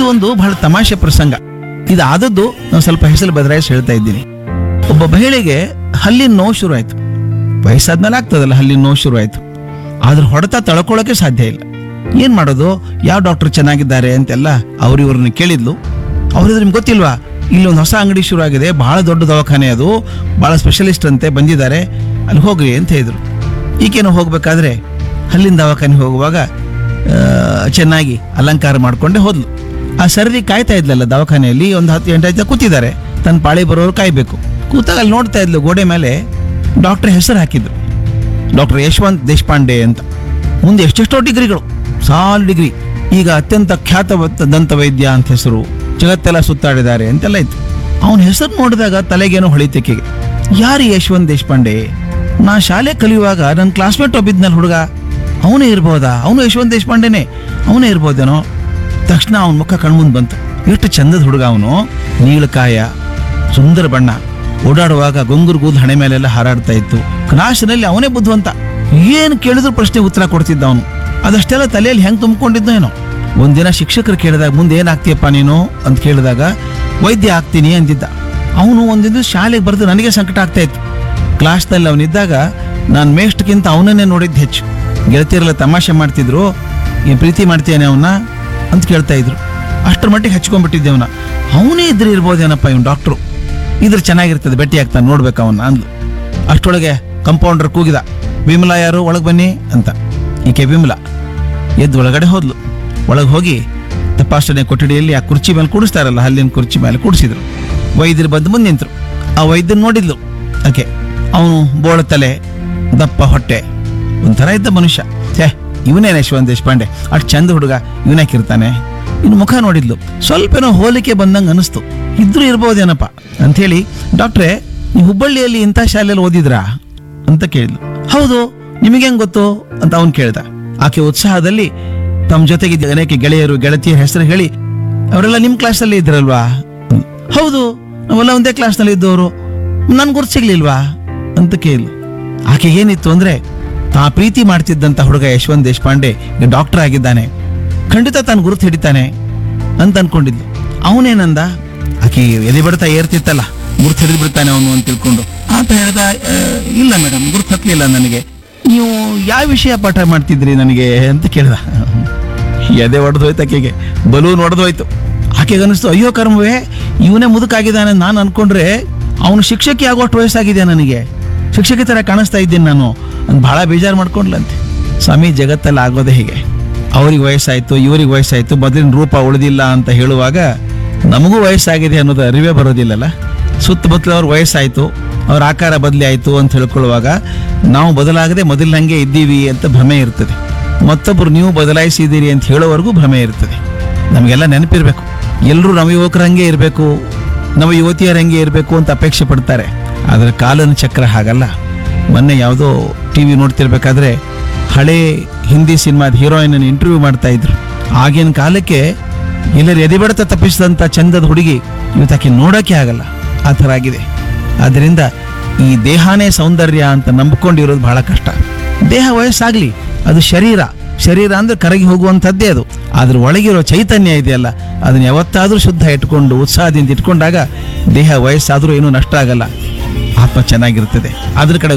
ಒಂದು ಬಹಳ ತಮಾಷೆ ಪ್ರಸಂಗ ಇದು ಆದದ್ದು ನಾನು ಸ್ವಲ್ಪ ಹೆಸರು ಬದಲಾಯಿಸಿ ಹೇಳ್ತಾ ಇದ್ದೀನಿ ಒಬ್ಬ ಮಹಿಳೆಗೆ ಹಲ್ಲಿನ ನೋವು ಶುರು ಆಯ್ತು ವಯಸ್ಸಾದ್ಮೇಲೆ ಆಗ್ತದಲ್ಲ ಹಲ್ಲಿನ ನೋವು ಶುರು ಆಯ್ತು ಆದ್ರೆ ಹೊಡೆತ ತಳ್ಕೊಳ್ಳೋಕೆ ಸಾಧ್ಯ ಇಲ್ಲ ಏನ್ ಮಾಡೋದು ಯಾವ ಡಾಕ್ಟರ್ ಚೆನ್ನಾಗಿದ್ದಾರೆ ಅಂತೆಲ್ಲ ಅವ್ರು ಇವ್ರನ್ನ ಕೇಳಿದ್ಲು ಅವ್ರಿದ್ರೆ ನಿಮ್ಗೆ ಗೊತ್ತಿಲ್ವಾ ಇಲ್ಲಿ ಒಂದು ಹೊಸ ಅಂಗಡಿ ಶುರು ಆಗಿದೆ ಬಹಳ ದೊಡ್ಡ ದವಾಖಾನೆ ಅದು ಬಹಳ ಸ್ಪೆಷಲಿಸ್ಟ್ ಅಂತೆ ಬಂದಿದ್ದಾರೆ ಅಲ್ಲಿ ಹೋಗ್ರಿ ಅಂತ ಹೇಳಿದ್ರು ಈಗೇನೋ ಹೋಗ್ಬೇಕಾದ್ರೆ ಹಲ್ಲಿನ ದವಾಖಾನೆ ಹೋಗುವಾಗ ಆ, ಚೆನ್ನಾಗಿ ಅಲಂಕಾರ ಮಾಡ್ಕೊಂಡೆ ಹೋದ್ಲು ಆ ಸರ್ರಿ ಕಾಯ್ತಾ ಇದ್ಲಲ್ಲ ದವಾಖಾನೆಯಲ್ಲಿ ಒಂದು ಹತ್ತು ಗಂಟೆ ಆಯ್ತಾ ಕೂತಿದ್ದಾರೆ ತನ್ನ ಪಾಳಿ ಬರೋರು ಕಾಯ್ಬೇಕು ಕೂತಾಗ ಅಲ್ಲಿ ನೋಡ್ತಾ ಇದ್ಲು ಗೋಡೆ ಮೇಲೆ ಡಾಕ್ಟರ್ ಹೆಸರು ಹಾಕಿದ್ರು ಡಾಕ್ಟರ್ ಯಶವಂತ್ ದೇಶಪಾಂಡೆ ಅಂತ ಮುಂದೆ ಎಷ್ಟೆಷ್ಟೋ ಡಿಗ್ರಿಗಳು ಸಾಲು ಡಿಗ್ರಿ ಈಗ ಅತ್ಯಂತ ಖ್ಯಾತ ವತ್- ದಂತ ವೈದ್ಯ ಅಂತ ಹೆಸರು ಜಗತ್ತೆಲ್ಲ ಸುತ್ತಾಡಿದ್ದಾರೆ ಅಂತೆಲ್ಲ ಇತ್ತು ಅವನ ಹೆಸರು ನೋಡಿದಾಗ ತಲೆಗೇನೋ ಹೊಳಿತಿಕೆಗೆ ಯಾರು ಈ ಯಶವಂತ್ ದೇಶಪಾಂಡೆ ನಾ ಶಾಲೆ ಕಲಿಯುವಾಗ ನನ್ನ ಕ್ಲಾಸ್ಮೇಟ್ ಒಬ್ಬಿದ್ನಲ್ಲ ಹುಡುಗ ಅವನೇ ಇರ್ಬೋದಾ ಅವನು ಯಶವಂತ್ ದೇಶಪಾಂಡೆನೇ ಅವನೇ ಇರ್ಬೋದೇನೋ ತಕ್ಷಣ ಅವನ ಮುಖ ಕಣ್ಮುಂದ್ ಬಂತು ಎಷ್ಟು ಚಂದದ ಹುಡುಗ ಅವನು ನೀಳಕಾಯ ಸುಂದರ ಬಣ್ಣ ಓಡಾಡುವಾಗ ಗೊಂಗುರು ಕೂದಲು ಹಣೆ ಮೇಲೆಲ್ಲ ಹಾರಾಡ್ತಾ ಇತ್ತು ಕ್ಲಾಸಿನಲ್ಲಿ ಅವನೇ ಬುದ್ಧಿವಂತ ಏನು ಕೇಳಿದ್ರು ಪ್ರಶ್ನೆ ಉತ್ತರ ಕೊಡ್ತಿದ್ದ ಅವನು ಅದಷ್ಟೆಲ್ಲ ತಲೆಯಲ್ಲಿ ಹೆಂಗ್ ತುಂಬಿಕೊಂಡಿದ್ನೋ ಏನೋ ಒಂದಿನ ಶಿಕ್ಷಕರು ಕೇಳಿದಾಗ ಮುಂದೆ ಏನಾಗ್ತೀಯಪ್ಪ ನೀನು ಅಂತ ಕೇಳಿದಾಗ ವೈದ್ಯ ಆಗ್ತೀನಿ ಅಂದಿದ್ದ ಅವನು ಒಂದಿನ ಶಾಲೆಗೆ ಬರೆದು ನನಗೆ ಸಂಕಟ ಆಗ್ತಾ ಇತ್ತು ಕ್ಲಾಸ್ನಲ್ಲಿ ಅವನಿದ್ದಾಗ ನಾನು ಮೇಷ್ಟ್ಗಿಂತ ಅವನನ್ನೇ ನೋಡಿದ್ದು ಹೆಚ್ಚು ಗೆಳತಿಯರೆಲ್ಲ ತಮಾಷೆ ಮಾಡ್ತಿದ್ರು ಏನ್ ಪ್ರೀತಿ ಮಾಡ್ತೇನೆ ಅವನ್ನ ಅಂತ ಕೇಳ್ತಾ ಇದ್ರು ಅಷ್ಟರ ಮಟ್ಟಿಗೆ ಹಚ್ಕೊಂಡ್ಬಿಟ್ಟಿದ್ದೆ ಅವನ ಅವನೇ ಇದ್ರೆ ಇರ್ಬೋದೇನಪ್ಪ ಇವನು ಡಾಕ್ಟ್ರು ಇದ್ರೆ ಚೆನ್ನಾಗಿರ್ತದೆ ಭೇಟಿ ಆಗ್ತಾನೆ ನೋಡ್ಬೇಕು ಅವನ್ನ ಅಂದ್ಲು ಅಷ್ಟೊಳಗೆ ಕಂಪೌಂಡರ್ ಕೂಗಿದ ವಿಮಲಾ ಯಾರು ಒಳಗೆ ಬನ್ನಿ ಅಂತ ಈಕೆ ವಿಮಲಾ ಎದ್ದು ಒಳಗಡೆ ಹೋದ್ಲು ಒಳಗೆ ಹೋಗಿ ತಪಾಸಣೆ ಕೊಠಡಿಯಲ್ಲಿ ಆ ಕುರ್ಚಿ ಮೇಲೆ ಕೂಡಿಸ್ತಾರಲ್ಲ ಹಲ್ಲಿನ ಕುರ್ಚಿ ಮೇಲೆ ಕೂಡಿಸಿದ್ರು ವೈದ್ಯರು ಬಂದು ಮುಂದೆ ನಿಂತರು ಆ ವೈದ್ಯನ್ ನೋಡಿದ್ಲು ಆಕೆ ಅವನು ಬೋಳ ತಲೆ ದಪ್ಪ ಹೊಟ್ಟೆ ಒಂಥರ ಇದ್ದ ಮನುಷ್ಯ ಛೇ ಇವನೇನೆ ಯಶವಂತ್ ದೇಶಪಾಂಡೆ ಅಷ್ಟು ಚಂದ ಹುಡುಗ ಇವನಾಕಿರ್ತಾನೆ ಇನ್ನು ಮುಖ ನೋಡಿದ್ಲು ಸ್ವಲ್ಪನೋ ಹೋಲಿಕೆ ಬಂದಂಗೆ ಅನಿಸ್ತು ಇದ್ರೂ ಇರ್ಬೋದೇನಪ್ಪ ಅಂಥೇಳಿ ಡಾಕ್ಟ್ರೇ ನೀವು ಹುಬ್ಬಳ್ಳಿಯಲ್ಲಿ ಇಂಥ ಶಾಲೆಯಲ್ಲಿ ಓದಿದ್ರಾ ಅಂತ ಕೇಳಿದ್ಲು ಹೌದು ನಿಮಗೆ ಹೆಂಗ್ ಗೊತ್ತು ಅಂತ ಅವನು ಕೇಳ್ದ ಆಕೆ ಉತ್ಸಾಹದಲ್ಲಿ ತಮ್ಮ ಜೊತೆಗಿದ್ದ ಅನೇಕ ಗೆಳೆಯರು ಗೆಳತಿಯರ ಹೆಸರು ಹೇಳಿ ಅವರೆಲ್ಲ ನಿಮ್ಮ ಕ್ಲಾಸಲ್ಲಿ ಇದ್ರಲ್ವಾ ಅಂದ್ಲು. ಹೌದು ನಾವೆಲ್ಲ ಒಂದೇ ಕ್ಲಾಸ್ನಲ್ಲಿ ಇದ್ದವರು ನನ್ ಗುರ್ತು ಸಿಗ್ಲಿಲ್ವಾ ಅಂತ ಕೇಳಿದ್ಲು ಆಕೆ ಏನಿತ್ತು ಅಂದ್ರೆ ತಾ ಪ್ರೀತಿ ಮಾಡ್ತಿದ್ದಂತ ಹುಡುಗ ಯಶವಂತ್ ದೇಶಪಾಂಡೆ ಈಗ ಡಾಕ್ಟರ್ ಆಗಿದ್ದಾನೆ ಖಂಡಿತ ತಾನು ಗುರುತು ಹಿಡಿತಾನೆ ಅಂತ ಅನ್ಕೊಂಡಿದ್ಲು ಅವನೇನಂದ ಆಕೆ ಎದೆ ಬಡ್ತಾ ಏರ್ತಿತ್ತಲ್ಲ ಗುರುತು ಹಿಡಿದು ಬಿಡ್ತಾನೆ ಅವನು ಅಂತ ತಿಳ್ಕೊಂಡು ಆತ ಹೇಳ್ದ "ಆ, ಇಲ್ಲ ಮೇಡಮ್ ಗುರುತು ಹತ್ತಲಿಲ್ಲ ನನಗೆ ನೀವು ಯಾವ ವಿಷಯ ಪಾಠ ಮಾಡ್ತಿದ್ರಿ ನನಗೆ ಅಂತ ಕೇಳ್ದ ಎದೆ ಒಡೆದೋಯ್ತು ಆಕೆಗೆ ಬಲೂನ್ ಒಡೆದೋಯ್ತು ಆಕೆಗೆ ಅನಿಸ್ತು ಅಯ್ಯೋ ಕರ್ಮವೇ ಇವನೇ ಮುದುಕಾಗಿದ್ದಾನೆ ನಾನು ಅನ್ಕೊಂಡ್ರೆ ಅವನು ಶಿಕ್ಷಕಿ ಆಗೋಷ್ಟು ವಯಸ್ಸಾಗಿದೆ ನನಗೆ ಶಿಕ್ಷಕಿ ಥರ ಕಾಣಿಸ್ತಾ ಇದ್ದೀನಿ ನಾನು ಅಂತ ಬಹಳ ಬೇಜಾರು ಮಾಡ್ಕೊಂಡ್ಲಂತೆ ಸ್ವಾಮಿ ಜಗತ್ತಲ್ಲಿ ಆಗೋದೇ ಹೀಗೆ ಅವ್ರಿಗೆ ವಯಸ್ಸಾಯ್ತು ಇವ್ರಿಗೆ ವಯಸ್ಸಾಯ್ತು ಮೊದಲಿನ ರೂಪ ಉಳಿದಿಲ್ಲ ಅಂತ ಹೇಳುವಾಗ ನಮಗೂ ವಯಸ್ಸಾಗಿದೆ ಅನ್ನೋದು ಅರಿವೇ ಬರೋದಿಲ್ಲಲ್ಲ ಸುತ್ತಮುತ್ತಲ ಅವ್ರ ವಯಸ್ಸಾಯ್ತು ಅವ್ರ ಆಕಾರ ಬದಲಿ ಆಯ್ತು ಅಂತ ಹೇಳ್ಕೊಳ್ಳುವಾಗ ನಾವು ಬದಲಾಗದೆ ಮೊದಲಿನಂಗೆ ಇದ್ದೀವಿ ಅಂತ ಭ್ರಮೆ ಇರ್ತದೆ ಮತ್ತೊಬ್ಬರು ನೀವು ಬದಲಾಯಿಸಿದ್ದೀರಿ ಅಂತ ಹೇಳೋವರೆಗೂ ಭ್ರಮೆ ಇರ್ತದೆ ನಮಗೆಲ್ಲ ನೆನಪಿರ್ಬೇಕು ಎಲ್ಲರೂ ನವ ಯುವಕರಂಗೆ ಇರಬೇಕು ನವ ಯುವತಿಯರಂಗೆ ಇರಬೇಕು ಅಂತ ಅಪೇಕ್ಷೆ ಪಡ್ತಾರೆ ಆದರೆ ಕಾಲನ ಚಕ್ರ ಹಾಗಲ್ಲ ಮೊನ್ನೆ ಯಾವುದೋ ಟಿ ವಿ ನೋಡ್ತಿರ್ಬೇಕಾದ್ರೆ ಹಳೆ ಹಿಂದಿ ಸಿನಿಮಾದ ಹೀರೋಯಿನ್ ಇಂಟರ್ವ್ಯೂ ಮಾಡ್ತಾ ಇದ್ರು ಆಗಿನ ಕಾಲಕ್ಕೆ ಎಲ್ಲರ ಎದೆಬಡತ ತಪ್ಪಿಸಿದಂಥ ಚಂದದ ಹುಡುಗಿ ಇವತ್ತಾಕೆ ನೋಡೋಕೆ ಆಗಲ್ಲ ಆ ಥರ ಆಗಿದೆ ಆದ್ದರಿಂದ ಈ ದೇಹನೇ ಸೌಂದರ್ಯ ಅಂತ ನಂಬಿಕೊಂಡಿರೋದು ಬಹಳ ಕಷ್ಟ ದೇಹ ವಯಸ್ಸಾಗ್ಲಿ ಅದು ಶರೀರ ಶರೀರ ಅಂದ್ರೆ ಕರಗಿ ಹೋಗುವಂಥದ್ದೇ ಅದು ಅದ್ರ ಒಳಗಿರೋ ಚೈತನ್ಯ ಇದೆಯಲ್ಲ ಅದನ್ನ ಯಾವತ್ತಾದ್ರೂ ಶುದ್ಧ ಇಟ್ಕೊಂಡು ಉತ್ಸಾಹದಿಂದ ಇಟ್ಕೊಂಡಾಗ ದೇಹ ವಯಸ್ಸಾದ್ರೂ ಏನೂ ನಷ್ಟ ಆಗಲ್ಲ ಆತ್ಮ ಚೆನ್ನಾಗಿರ್ತದೆ ಅದ್ರ ಕಡೆ